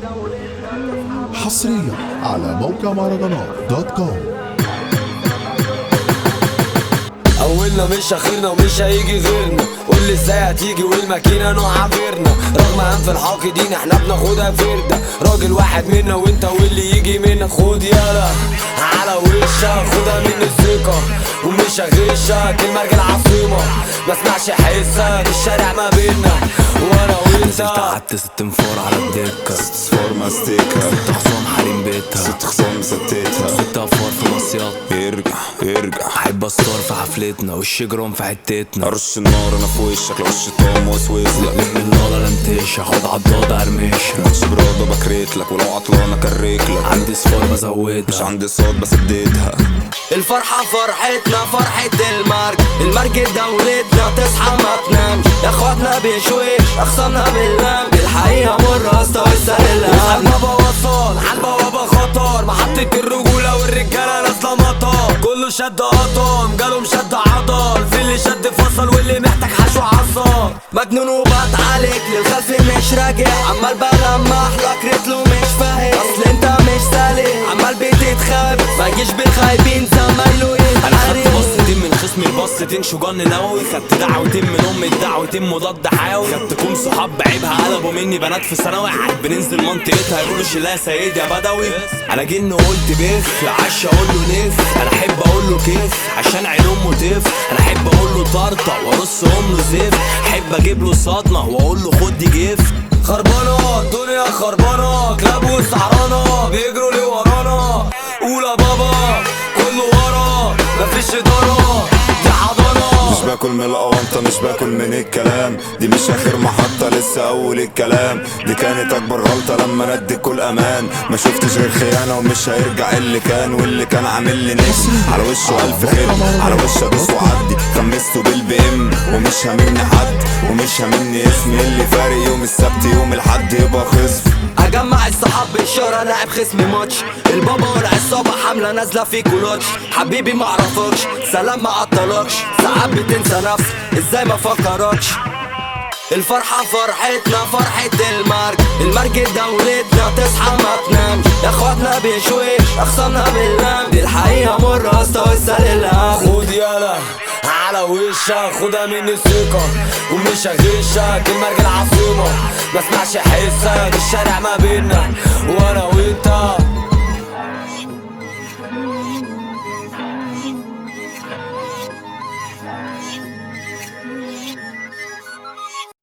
حصريا على موقع مهرجانات دوت كوم اولنا مش اخرنا ومش هيجي غيرنا قول لي ازاي هتيجي والماكينه نوع غيرنا رغم انف الحاقدين احنا بناخدها فرده راجل واحد منا وانت واللي يجي منك خد يالا على وشك خدها من الثقه ومش هغشك المرج العاصمه ما اسمعش حسك الشارع ما بينا وانا نزلت وانت قعدت ست انفار على الدكة صفار ماستيكا ست خصام حريم بيتها ست خصام ستيتها ست افوار في مصيات يرجع يرجع احب استار في حفلتنا وش جرام في حتتنا ارش النار انا في وشك لو وش طعم وسويسلك لم الله لم تشة خد عضادة ارميشة ماتش برادة بكريت لك ولو عطلانة كريك لك عندي صفار مش بزودها عندي صوت بس اديتها الفرحة فرحتنا فرحة المرج المرج دولتنا تصحى ما تنامش يا اخواتنا بشويش اخصامنا باللم الحقيقة مرة استوى الهام بابا وصل على البوابة خطر محطة الرجولة والرجالة نازلة مطر كله شد قطم جالهم شد عضل في اللي شد فصل واللي محتاج حشو عصار مجنون وبتعالج للخلف مش راجع عمال بلمح لك رتله مش فاهم اصل انت مش سالك عمال بتتخابس ما يجيش بالخايبين زمايله انا خدت يتحارب بصتين من خصمي البصتين شجان نووي خدت دعوتين من امي الدعوتين مضاد حيوي خدتكم صحاب بعيبها قلبوا مني بنات في ثانوي قاعد بننزل منطقتها يقولوا شيلها سيد يا بدوي انا جن وقلت بخ عش اقول له نف انا احب اقول له كيف عشان عين امه تف انا احب اقول له طرطق وارص ام له زف احب اجيب له صدمه واقول له خد دي جيف خربانة الدنيا خربانة كلاب وسعرانة بيجروا لي ورانا قول يا بابا كله ورا مفيش إدارة دي حضانة مش باكل من الأونطة مش باكل من الكلام دي مش آخر محطة لسه أول الكلام دي كانت أكبر غلطة لما ندي كل أمان ما شفتش غير خيانة ومش هيرجع اللي كان واللي كان عامل لي نجم على وشه ألف خير على وشه أدوس وأعدي خمسته بالبي إم ومش هاممني حد ومش هاممني اسمي اللي فارق يوم السبت يوم الحد يبقى خصم اجمع الصحاب بالشارع لاعب خصمي ماتش البابا والعصابة حاملة نازلة في كولاتش حبيبي معرفكش سلام ما عطلكش ساعات بتنسى نفسك ازاي ما فكركش الفرحة فرحتنا فرحة المرج المرج دولتنا تصحى ما تنامش يا اخواتنا بشويش اخصامنا باللم دي الحقيقة مرة استوى الهام خد يالا على وشك خدها مني الثقة ومش هغشك المرج العاصمة ما اسمعش حسك الشارع ما بينا وانا وانت